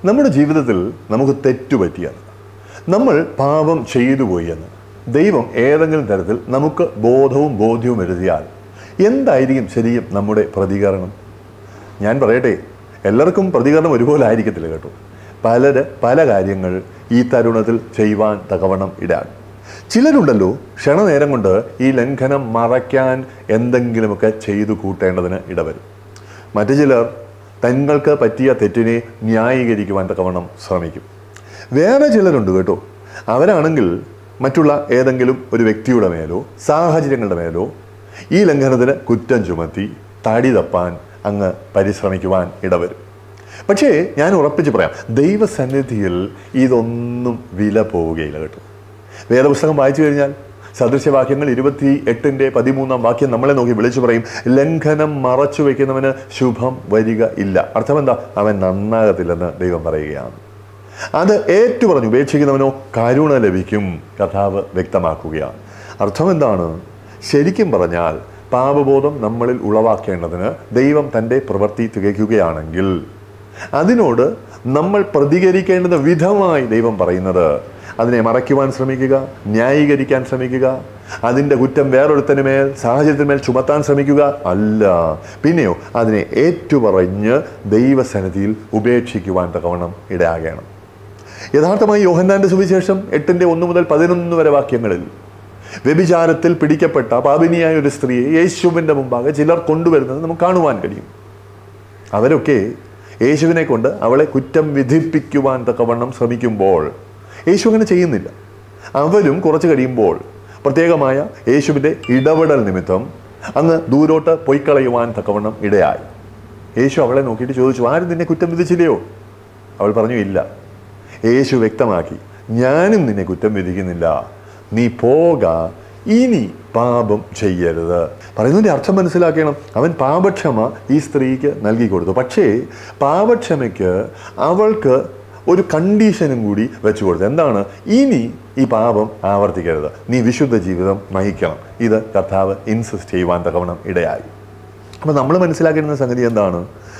നമ്മുടെ ജീവിതത്തിൽ നമുക്ക് തെറ്റുപറ്റിയാൽ നമ്മൾ പാപം ചെയ്തു പോയി എന്ന് ദൈവം ഏതെങ്കിലും തരത്തിൽ നമുക്ക് ബോധവും ബോധ്യവും എഴുതിയാൽ എന്തായിരിക്കും ശരിക്കും നമ്മുടെ പ്രതികരണം ഞാൻ പറയട്ടെ എല്ലാവർക്കും പ്രതികരണം ഒരുപോലെ ആയിരിക്കത്തില്ല കേട്ടോ പലര് പല കാര്യങ്ങൾ ഈ തരുണത്തിൽ ചെയ്യുവാൻ തകവണ്ണം ഇടാൻ ചിലരുണ്ടല്ലോ ക്ഷണനേരം കൊണ്ട് ഈ ലംഘനം മറയ്ക്കാൻ എന്തെങ്കിലുമൊക്കെ ചെയ്തു കൂട്ടേണ്ടതിന് ഇടവരും മറ്റു ചിലർ തങ്ങൾക്ക് പറ്റിയ തെറ്റിനെ ന്യായീകരിക്കുവാൻ തക്കവണ്ണം ശ്രമിക്കും വേറെ ചിലരുണ്ട് കേട്ടോ അവരാണെങ്കിൽ മറ്റുള്ള ഏതെങ്കിലും ഒരു വ്യക്തിയുടെ മേലോ സാഹചര്യങ്ങളുടെ മേലോ ഈ ലംഘനത്തിന് കുറ്റം ചുമത്തി തടി തപ്പാൻ അങ്ങ് പരിശ്രമിക്കുവാൻ ഇടവരും പക്ഷേ ഞാൻ ഉറപ്പിച്ച് പറയാം ദൈവസന്നിധിയിൽ ഇതൊന്നും വില പോവുകയില്ല കേട്ടോ വേദപുസ്തകം വായിച്ചു കഴിഞ്ഞാൽ സദൃശ്യവാക്യങ്ങൾ ഇരുപത്തി എട്ടിൻ്റെ പതിമൂന്നാം വാക്യം നമ്മളെ നോക്കി വിളിച്ചു പറയും ലംഘനം മറച്ചു വയ്ക്കുന്നവന് ശുഭം വരിക ഇല്ല അർത്ഥം എന്താ അവൻ നന്നാകത്തില്ലെന്ന് ദൈവം പറയുകയാണ് അത് ഏറ്റു പറഞ്ഞു ഉപേക്ഷിക്കുന്നവനോ കരുണ ലഭിക്കും കഥാവ് വ്യക്തമാക്കുകയാണ് അർത്ഥം എന്താണ് ശരിക്കും പറഞ്ഞാൽ പാപബോധം നമ്മളിൽ ഉളവാക്കേണ്ടതിന് ദൈവം തൻ്റെ പ്രവൃത്തി തികയ്ക്കുകയാണെങ്കിൽ അതിനോട് നമ്മൾ പ്രതികരിക്കേണ്ടുന്ന വിധമായി ദൈവം പറയുന്നത് അതിനെ മറയ്ക്കുവാൻ ശ്രമിക്കുക ന്യായീകരിക്കാൻ ശ്രമിക്കുക അതിൻ്റെ കുറ്റം വേറൊരുത്തന് മേൽ സാഹചര്യത്തിന് മേൽ ചുമത്താൻ ശ്രമിക്കുക അല്ല പിന്നെയോ അതിനെ ഏറ്റുപറഞ്ഞ് ദൈവസന്നിധിയിൽ ഉപേക്ഷിക്കുവാൻ തക്കവണ്ണം ഇടയാകണം യഥാർത്ഥമായി യോഹന്നാന്റെ സുവിശേഷം എട്ടിൻ്റെ ഒന്ന് മുതൽ പതിനൊന്ന് വരെ വാക്യങ്ങളിൽ വ്യഭിചാരത്തിൽ പിടിക്കപ്പെട്ട പാപിനിയായ ഒരു സ്ത്രീയെ യേശുവിൻ്റെ മുമ്പാകെ ചിലർ കൊണ്ടുവരുന്നത് നമുക്ക് കാണുവാൻ കഴിയും അവരൊക്കെ യേശുവിനെ കൊണ്ട് അവളെ കുറ്റം വിധിപ്പിക്കുവാൻ തക്കവണ്ണം ശ്രമിക്കുമ്പോൾ യേശു അങ്ങനെ ചെയ്യുന്നില്ല അവരും കുറച്ച് കഴിയുമ്പോൾ പ്രത്യേകമായ യേശുവിൻ്റെ ഇടപെടൽ നിമിത്തം അങ്ങ് ദൂരോട്ട് പൊയ്ക്കളയുവാൻ തക്കവണ്ണം ഇടയായി യേശു അവളെ നോക്കിയിട്ട് ചോദിച്ചു ആരും നിന്നെ കുറ്റം വിധിച്ചില്ലയോ അവൾ പറഞ്ഞു ഇല്ല യേശു വ്യക്തമാക്കി ഞാനും നിന്നെ കുറ്റം വിധിക്കുന്നില്ല നീ പോക ഇനി പാപം ചെയ്യരുത് പറയുന്നതിൻ്റെ അർത്ഥം മനസ്സിലാക്കണം അവൻ പാപക്ഷമ ഈ സ്ത്രീക്ക് നൽകി കൊടുത്തു പക്ഷേ പാപക്ഷമയ്ക്ക് അവൾക്ക് ഒരു കണ്ടീഷനും കൂടി വെച്ചു കൊടുത്തു എന്താണ് ഇനി ഈ പാപം ആവർത്തിക്കരുത് നീ വിശുദ്ധ ജീവിതം നയിക്കണം ഇത് കർത്താവ് ഇൻസിസ്റ്റ് ചെയ്യുവാൻ തക്കവണ്ണം ഇടയായി അപ്പം നമ്മൾ മനസ്സിലാക്കേണ്ട സംഗതി എന്താണ്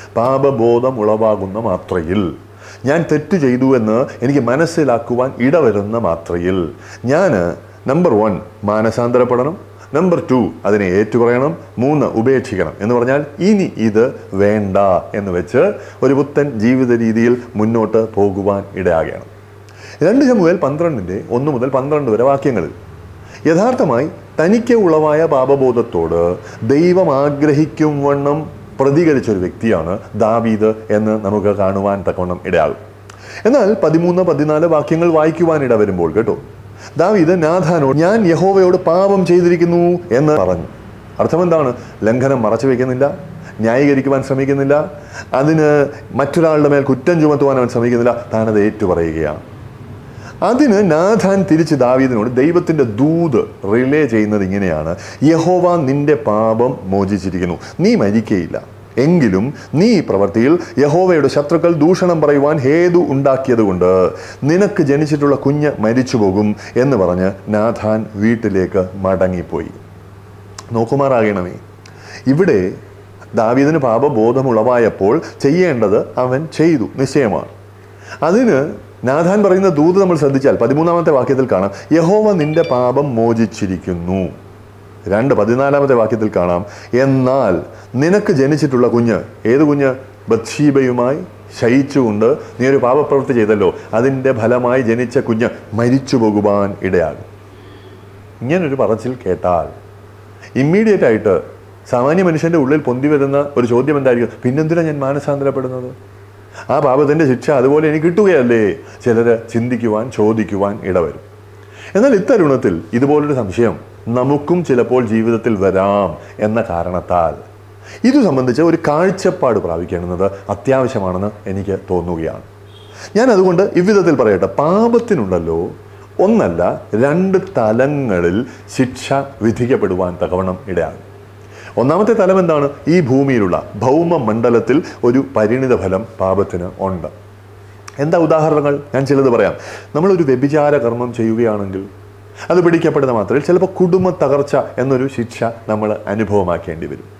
പാപബോധം ഉളവാകുന്ന മാത്രയിൽ ഞാൻ തെറ്റ് ചെയ്തു എന്ന് എനിക്ക് മനസ്സിലാക്കുവാൻ ഇടവരുന്ന മാത്രയിൽ ഞാൻ നമ്പർ വൺ മാനസാന്തരപ്പെടണം നമ്പർ ടു അതിനെ ഏറ്റുപറയണം മൂന്ന് ഉപേക്ഷിക്കണം എന്ന് പറഞ്ഞാൽ ഇനി ഇത് വേണ്ട എന്ന് വെച്ച് ഒരു പുത്തൻ ജീവിത രീതിയിൽ മുന്നോട്ട് പോകുവാൻ ഇടയാകണം രണ്ട് ചമുവേൽ പന്ത്രണ്ടിൻ്റെ ഒന്ന് മുതൽ പന്ത്രണ്ട് വരെ വാക്യങ്ങളിൽ യഥാർത്ഥമായി തനിക്ക് ഉളവായ പാപബോധത്തോട് ദൈവം ആഗ്രഹിക്കും വണ്ണം പ്രതികരിച്ച ഒരു വ്യക്തിയാണ് ദാവീദ് എന്ന് നമുക്ക് കാണുവാൻ തക്കവണ്ണം ഇടയാകും എന്നാൽ പതിമൂന്ന് പതിനാല് വാക്യങ്ങൾ വായിക്കുവാൻ ഇട വരുമ്പോൾ കേട്ടോ ദാവീദ് നാഥാനോട് ഞാൻ യഹോവയോട് പാപം ചെയ്തിരിക്കുന്നു എന്ന് പറഞ്ഞു അർത്ഥം എന്താണ് ലംഘനം മറച്ചു വയ്ക്കുന്നില്ല ന്യായീകരിക്കുവാൻ ശ്രമിക്കുന്നില്ല അതിന് മറ്റൊരാളുടെ മേൽ കുറ്റം ചുമത്തുവാൻ അവൻ ശ്രമിക്കുന്നില്ല താനത് ഏറ്റുപറയുകയാണ് അതിന് നാഥാൻ തിരിച്ച് ദാവീദിനോട് ദൈവത്തിൻ്റെ ദൂത് റിലേ ചെയ്യുന്നത് ഇങ്ങനെയാണ് യഹോവ നിന്റെ പാപം മോചിച്ചിരിക്കുന്നു നീ മരിക്കയില്ല എങ്കിലും നീ ഈ പ്രവൃത്തിയിൽ യഹോവയുടെ ശത്രുക്കൾ ദൂഷണം പറയുവാൻ ഹേതു ഉണ്ടാക്കിയതുകൊണ്ട് നിനക്ക് ജനിച്ചിട്ടുള്ള കുഞ്ഞ് മരിച്ചു പോകും എന്ന് പറഞ്ഞ് നാഥാൻ വീട്ടിലേക്ക് മടങ്ങിപ്പോയി നോക്കുമാറാകണമേ ഇവിടെ ദാവീദിന് പാപബോധമുളവായപ്പോൾ ചെയ്യേണ്ടത് അവൻ ചെയ്തു നിശ്ചയമാണ് അതിന് നാഥാൻ പറയുന്ന ദൂത് നമ്മൾ ശ്രദ്ധിച്ചാൽ പതിമൂന്നാമത്തെ വാക്യത്തിൽ കാണാം യഹോവ നിന്റെ പാപം മോചിച്ചിരിക്കുന്നു രണ്ട് പതിനാലാമത്തെ വാക്യത്തിൽ കാണാം എന്നാൽ നിനക്ക് ജനിച്ചിട്ടുള്ള കുഞ്ഞ് ഏത് കുഞ്ഞ് ബത്ഷീബയുമായി ശയിച്ചുകൊണ്ട് നീ ഒരു പാപപ്രവൃത്തി ചെയ്തല്ലോ അതിൻ്റെ ഫലമായി ജനിച്ച കുഞ്ഞ് മരിച്ചു പോകുവാൻ ഇടയാകും ഇങ്ങനൊരു പറച്ചിൽ കേട്ടാൽ ഇമ്മീഡിയറ്റ് ആയിട്ട് സാമാന്യ മനുഷ്യൻ്റെ ഉള്ളിൽ പൊന്തി വരുന്ന ഒരു ചോദ്യം എന്തായിരിക്കും പിന്നെന്തിനാ ഞാൻ മാനസാന്തരപ്പെടുന്നത് ആ പാപത്തിൻ്റെ ശിക്ഷ അതുപോലെ എനിക്ക് കിട്ടുകയല്ലേ ചിലർ ചിന്തിക്കുവാൻ ചോദിക്കുവാൻ ഇടവരും എന്നാൽ ഇത്തരുണത്തിൽ ഇതുപോലൊരു സംശയം നമുക്കും ചിലപ്പോൾ ജീവിതത്തിൽ വരാം എന്ന കാരണത്താൽ ഇതു സംബന്ധിച്ച് ഒരു കാഴ്ചപ്പാട് പ്രാപിക്കേണ്ടുന്നത് അത്യാവശ്യമാണെന്ന് എനിക്ക് തോന്നുകയാണ് ഞാൻ അതുകൊണ്ട് ഇவ்விധത്തിൽ പറയട്ടെ പാപത്തിനുണ്ടല്ലോ ഒന്നല്ല രണ്ട് തലങ്ങളിൽ ശിക്ഷ വിധിക്കപ്പെടുവാൻ തകവണം ഇടയാകും ഒന്നാമത്തെ തലം എന്താണ് ഈ ഭൂമിയിലുള്ള ഭൗമ മണ്ഡലത്തിൽ ഒരു പരിണിത ഫലം പാപത്തിന് ഉണ്ട് എന്താ ഉദാഹരണങ്ങൾ ഞാൻ ചിലത് പറയാം നമ്മളൊരു വ്യഭിചാര കർമ്മം ചെയ്യുകയാണെങ്കിൽ അത് പിടിക്കപ്പെടുന്ന മാത്രമേ ചിലപ്പോൾ കുടുംബ തകർച്ച എന്നൊരു ശിക്ഷ നമ്മൾ അനുഭവമാക്കേണ്ടി വരും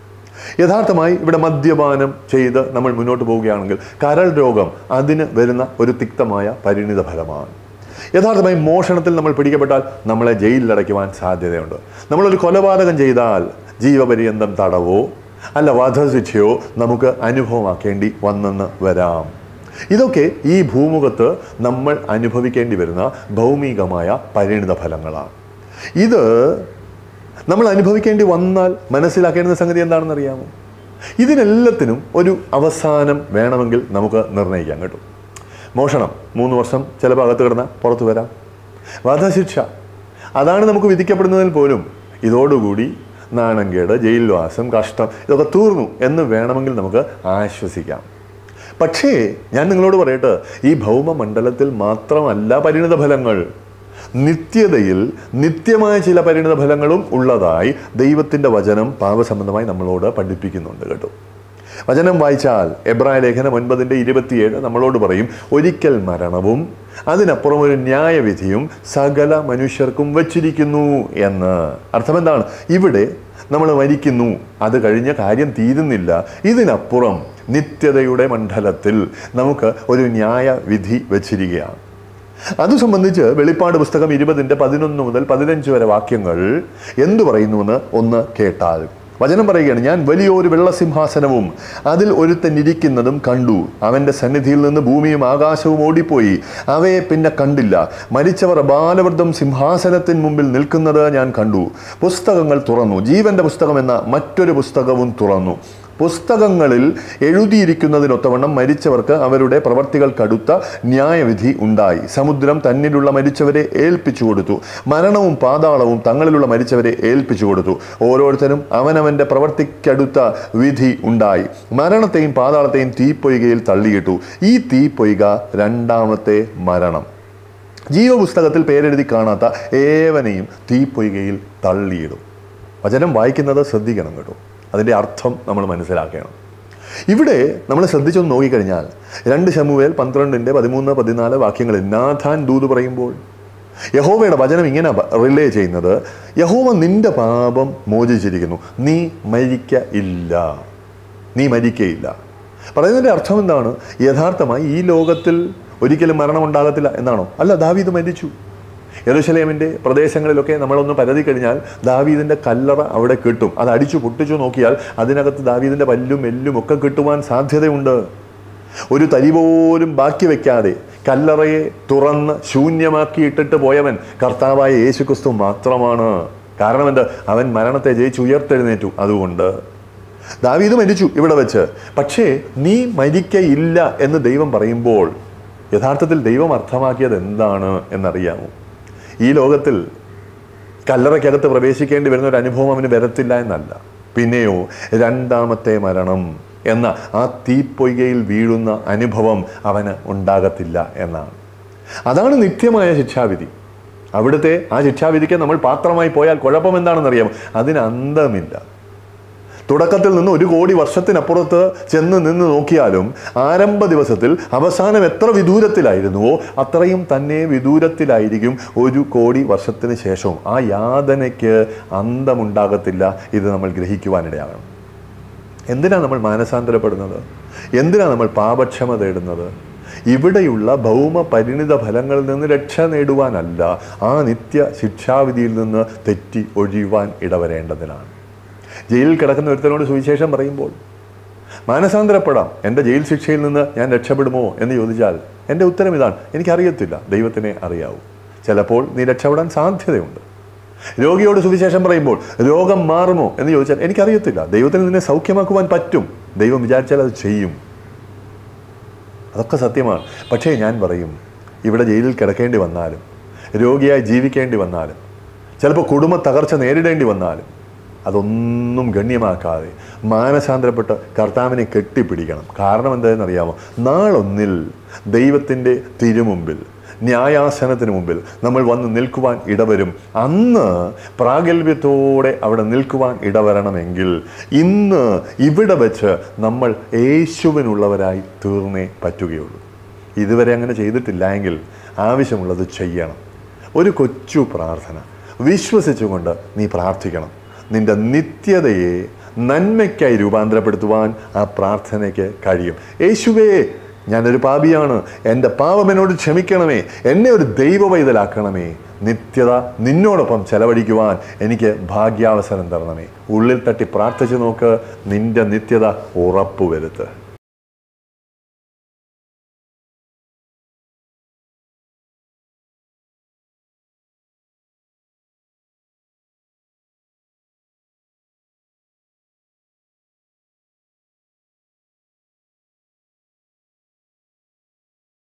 യഥാർത്ഥമായി ഇവിടെ മദ്യപാനം ചെയ്ത് നമ്മൾ മുന്നോട്ട് പോവുകയാണെങ്കിൽ കരൾ രോഗം അതിന് വരുന്ന ഒരു തിക്തമായ പരിണിത ഫലമാണ് യഥാർത്ഥമായി മോഷണത്തിൽ നമ്മൾ പിടിക്കപ്പെട്ടാൽ നമ്മളെ ജയിലിൽ അടയ്ക്കുവാൻ സാധ്യതയുണ്ട് നമ്മളൊരു കൊലപാതകം ചെയ്താൽ ജീവപര്യന്തം തടവോ അല്ല വധശിക്ഷയോ നമുക്ക് അനുഭവമാക്കേണ്ടി വന്നെന്ന് വരാം ഇതൊക്കെ ഈ ഭൂമുഖത്ത് നമ്മൾ അനുഭവിക്കേണ്ടി വരുന്ന ഭൗമികമായ പരിണിത ഫലങ്ങളാണ് ഇത് നമ്മൾ അനുഭവിക്കേണ്ടി വന്നാൽ മനസ്സിലാക്കേണ്ട സംഗതി എന്താണെന്ന് അറിയാമോ ഇതിനെല്ലാത്തിനും ഒരു അവസാനം വേണമെങ്കിൽ നമുക്ക് നിർണ്ണയിക്കാം കേട്ടോ മോഷണം മൂന്ന് വർഷം ചിലപ്പോൾ അകത്ത് കിടന്നാൽ പുറത്തു വരാം വധശിക്ഷ അതാണ് നമുക്ക് വിധിക്കപ്പെടുന്നതിൽ പോലും ഇതോടുകൂടി നാണംകേട് ജയിൽവാസം കഷ്ടം ഇതൊക്കെ തീർന്നു എന്ന് വേണമെങ്കിൽ നമുക്ക് ആശ്വസിക്കാം പക്ഷേ ഞാൻ നിങ്ങളോട് പറയട്ടെ ഈ ഭൗമമണ്ഡലത്തിൽ മാത്രമല്ല പരിണിത ഫലങ്ങൾ നിത്യതയിൽ നിത്യമായ ചില പരിണിത ഫലങ്ങളും ഉള്ളതായി ദൈവത്തിൻ്റെ വചനം പാപസംബന്ധമായി നമ്മളോട് പഠിപ്പിക്കുന്നുണ്ട് കേട്ടോ വചനം വായിച്ചാൽ എബ്രായ ലേഖനം ഒൻപതിൻ്റെ ഇരുപത്തിയേഴ് നമ്മളോട് പറയും ഒരിക്കൽ മരണവും അതിനപ്പുറം ഒരു ന്യായവിധിയും സകല മനുഷ്യർക്കും വച്ചിരിക്കുന്നു എന്ന് അർത്ഥം എന്താണ് ഇവിടെ നമ്മൾ മരിക്കുന്നു അത് കഴിഞ്ഞ കാര്യം തീരുന്നില്ല ഇതിനപ്പുറം നിത്യതയുടെ മണ്ഡലത്തിൽ നമുക്ക് ഒരു ന്യായവിധി വച്ചിരിക്കുകയാണ് അത് സംബന്ധിച്ച് വെളിപ്പാട് പുസ്തകം ഇരുപതിൻ്റെ പതിനൊന്ന് മുതൽ പതിനഞ്ച് വരെ വാക്യങ്ങൾ എന്തു പറയുന്നുവെന്ന് ഒന്ന് കേട്ടാൽ വചനം പറയുകയാണ് ഞാൻ വലിയൊരു വെള്ളസിംഹാസനവും അതിൽ ഒരുത്തൻ ഇരിക്കുന്നതും കണ്ടു അവൻ്റെ സന്നിധിയിൽ നിന്ന് ഭൂമിയും ആകാശവും ഓടിപ്പോയി അവയെ പിന്നെ കണ്ടില്ല മരിച്ചവർ ബാലവൃദ്ധം സിംഹാസനത്തിന് മുമ്പിൽ നിൽക്കുന്നത് ഞാൻ കണ്ടു പുസ്തകങ്ങൾ തുറന്നു ജീവന്റെ പുസ്തകം എന്ന മറ്റൊരു പുസ്തകവും തുറന്നു പുസ്തകങ്ങളിൽ എഴുതിയിരിക്കുന്നതിനൊത്തവണ്ണം മരിച്ചവർക്ക് അവരുടെ പ്രവർത്തികൾക്കടുത്ത ന്യായവിധി ഉണ്ടായി സമുദ്രം തന്നിലുള്ള മരിച്ചവരെ ഏൽപ്പിച്ചു കൊടുത്തു മരണവും പാതാളവും തങ്ങളിലുള്ള മരിച്ചവരെ ഏൽപ്പിച്ചു കൊടുത്തു ഓരോരുത്തരും അവനവന്റെ പ്രവർത്തിക്കടുത്ത വിധി ഉണ്ടായി മരണത്തെയും പാതാളത്തെയും തീപ്പൊയ്കയിൽ തള്ളിയിട്ടു ഈ തീപ്പൊയ്ക രണ്ടാമത്തെ മരണം ജീവപുസ്തകത്തിൽ പേരെഴുതി കാണാത്ത ഏവനെയും തീപ്പൊയ്കയിൽ തള്ളിയിടും വചനം വായിക്കുന്നത് ശ്രദ്ധിക്കണം കേട്ടോ അതിൻ്റെ അർത്ഥം നമ്മൾ മനസ്സിലാക്കണം ഇവിടെ നമ്മൾ ശ്രദ്ധിച്ചൊന്ന് നോക്കിക്കഴിഞ്ഞാൽ രണ്ട് ശമുവേൽ പന്ത്രണ്ടിൻ്റെ പതിമൂന്ന് പതിനാല് വാക്യങ്ങളിൽ നാഥാൻ ദൂത് പറയുമ്പോൾ യഹോവയുടെ വചനം ഇങ്ങനെ റിലേ ചെയ്യുന്നത് യഹോവ നിന്റെ പാപം മോചിച്ചിരിക്കുന്നു നീ മരിക്ക ഇല്ല നീ മരിക്കയില്ല പറയുന്നതിൻ്റെ അർത്ഥം എന്താണ് യഥാർത്ഥമായി ഈ ലോകത്തിൽ ഒരിക്കലും മരണം ഉണ്ടാകത്തില്ല എന്നാണോ അല്ല ദാവീദ് മരിച്ചു യെരുശലേമിൻ്റെ പ്രദേശങ്ങളിലൊക്കെ നമ്മളൊന്ന് പരതി കഴിഞ്ഞാൽ ദാവീദിൻ്റെ കല്ലറ അവിടെ കിട്ടും അത് അടിച്ചു പൊട്ടിച്ചു നോക്കിയാൽ അതിനകത്ത് ദാവീദിൻ്റെ പല്ലും എല്ലും ഒക്കെ കിട്ടുവാൻ സാധ്യതയുണ്ട് ഒരു തരി പോലും ബാക്കി വെക്കാതെ കല്ലറയെ തുറന്ന് ശൂന്യമാക്കി ഇട്ടിട്ട് പോയവൻ കർത്താവായ യേശുക്രിസ്തു മാത്രമാണ് കാരണം എന്ത് അവൻ മരണത്തെ ജയിച്ച് ഉയർത്തെഴുന്നേറ്റു അതുകൊണ്ട് ദാവീദ് മരിച്ചു ഇവിടെ വെച്ച് പക്ഷേ നീ മരിക്കയില്ല എന്ന് ദൈവം പറയുമ്പോൾ യഥാർത്ഥത്തിൽ ദൈവം അർത്ഥമാക്കിയത് എന്താണ് എന്നറിയാമോ ഈ ലോകത്തിൽ കല്ലറയ്ക്കകത്ത് പ്രവേശിക്കേണ്ടി വരുന്ന ഒരു അനുഭവം അവന് വരത്തില്ല എന്നല്ല പിന്നെയോ രണ്ടാമത്തെ മരണം എന്ന ആ തീപ്പൊയ്കയിൽ വീഴുന്ന അനുഭവം അവന് ഉണ്ടാകത്തില്ല എന്നാണ് അതാണ് നിത്യമായ ശിക്ഷാവിധി അവിടുത്തെ ആ ശിക്ഷാവിധിക്ക് നമ്മൾ പാത്രമായി പോയാൽ കുഴപ്പം എന്താണെന്നറിയാം അതിന് അന്തമില്ല തുടക്കത്തിൽ നിന്ന് ഒരു കോടി വർഷത്തിനപ്പുറത്ത് ചെന്ന് നിന്ന് നോക്കിയാലും ആരംഭ ദിവസത്തിൽ അവസാനം എത്ര വിദൂരത്തിലായിരുന്നുവോ അത്രയും തന്നെ വിദൂരത്തിലായിരിക്കും ഒരു കോടി വർഷത്തിന് ശേഷവും ആ യാതനയ്ക്ക് അന്തമുണ്ടാകത്തില്ല ഇത് നമ്മൾ ഗ്രഹിക്കുവാനിടയാകണം എന്തിനാണ് നമ്മൾ മാനസാന്തരപ്പെടുന്നത് എന്തിനാണ് നമ്മൾ പാപക്ഷമ തേടുന്നത് ഇവിടെയുള്ള ഭൗമ പരിണിത ഫലങ്ങളിൽ നിന്ന് രക്ഷ നേടുവാനല്ല ആ നിത്യ ശിക്ഷാവിധിയിൽ നിന്ന് തെറ്റി ഒഴിയുവാൻ ഇടവരേണ്ടതിനാണ് ജയിലിൽ കിടക്കുന്ന ഒരുത്തനോട് സുവിശേഷം പറയുമ്പോൾ മാനസാന്തരപ്പെടാം എൻ്റെ ജയിൽ ശിക്ഷയിൽ നിന്ന് ഞാൻ രക്ഷപ്പെടുമോ എന്ന് ചോദിച്ചാൽ എൻ്റെ ഉത്തരം ഇതാണ് എനിക്കറിയത്തില്ല ദൈവത്തിനെ അറിയാവൂ ചിലപ്പോൾ നീ രക്ഷപ്പെടാൻ സാധ്യതയുണ്ട് രോഗിയോട് സുവിശേഷം പറയുമ്പോൾ രോഗം മാറുമോ എന്ന് ചോദിച്ചാൽ എനിക്കറിയത്തില്ല ദൈവത്തിന് നിന്നെ സൗഖ്യമാക്കുവാൻ പറ്റും ദൈവം വിചാരിച്ചാൽ അത് ചെയ്യും അതൊക്കെ സത്യമാണ് പക്ഷേ ഞാൻ പറയും ഇവിടെ ജയിലിൽ കിടക്കേണ്ടി വന്നാലും രോഗിയായി ജീവിക്കേണ്ടി വന്നാലും ചിലപ്പോൾ കുടുംബ തകർച്ച നേരിടേണ്ടി വന്നാലും അതൊന്നും ഗണ്യമാക്കാതെ മാനസാന്തരപ്പെട്ട് കർത്താവിനെ കെട്ടിപ്പിടിക്കണം കാരണം എന്താണെന്നറിയാമോ നാളൊന്നിൽ ദൈവത്തിൻ്റെ തിരുമുമ്പിൽ ന്യായാസനത്തിന് മുമ്പിൽ നമ്മൾ വന്ന് നിൽക്കുവാൻ ഇടവരും അന്ന് പ്രാഗൽഭ്യത്തോടെ അവിടെ നിൽക്കുവാൻ ഇടവരണമെങ്കിൽ ഇന്ന് ഇവിടെ വെച്ച് നമ്മൾ യേശുവിനുള്ളവരായി തീർന്നേ പറ്റുകയുള്ളൂ ഇതുവരെ അങ്ങനെ ചെയ്തിട്ടില്ല എങ്കിൽ ആവശ്യമുള്ളത് ചെയ്യണം ഒരു കൊച്ചു പ്രാർത്ഥന വിശ്വസിച്ചുകൊണ്ട് നീ പ്രാർത്ഥിക്കണം നിന്റെ നിത്യതയെ നന്മയ്ക്കായി രൂപാന്തരപ്പെടുത്തുവാൻ ആ പ്രാർത്ഥനയ്ക്ക് കഴിയും യേശുവേ ഞാനൊരു പാപിയാണ് എൻ്റെ പാപം എന്നോട് ക്ഷമിക്കണമേ എന്നെ ഒരു ദൈവ പൈതലാക്കണമേ നിത്യത നിന്നോടൊപ്പം ചെലവഴിക്കുവാൻ എനിക്ക് ഭാഗ്യാവസരം തരണമേ ഉള്ളിൽ തട്ടി പ്രാർത്ഥിച്ചു നോക്ക് നിന്റെ നിത്യത ഉറപ്പുവരുത്ത്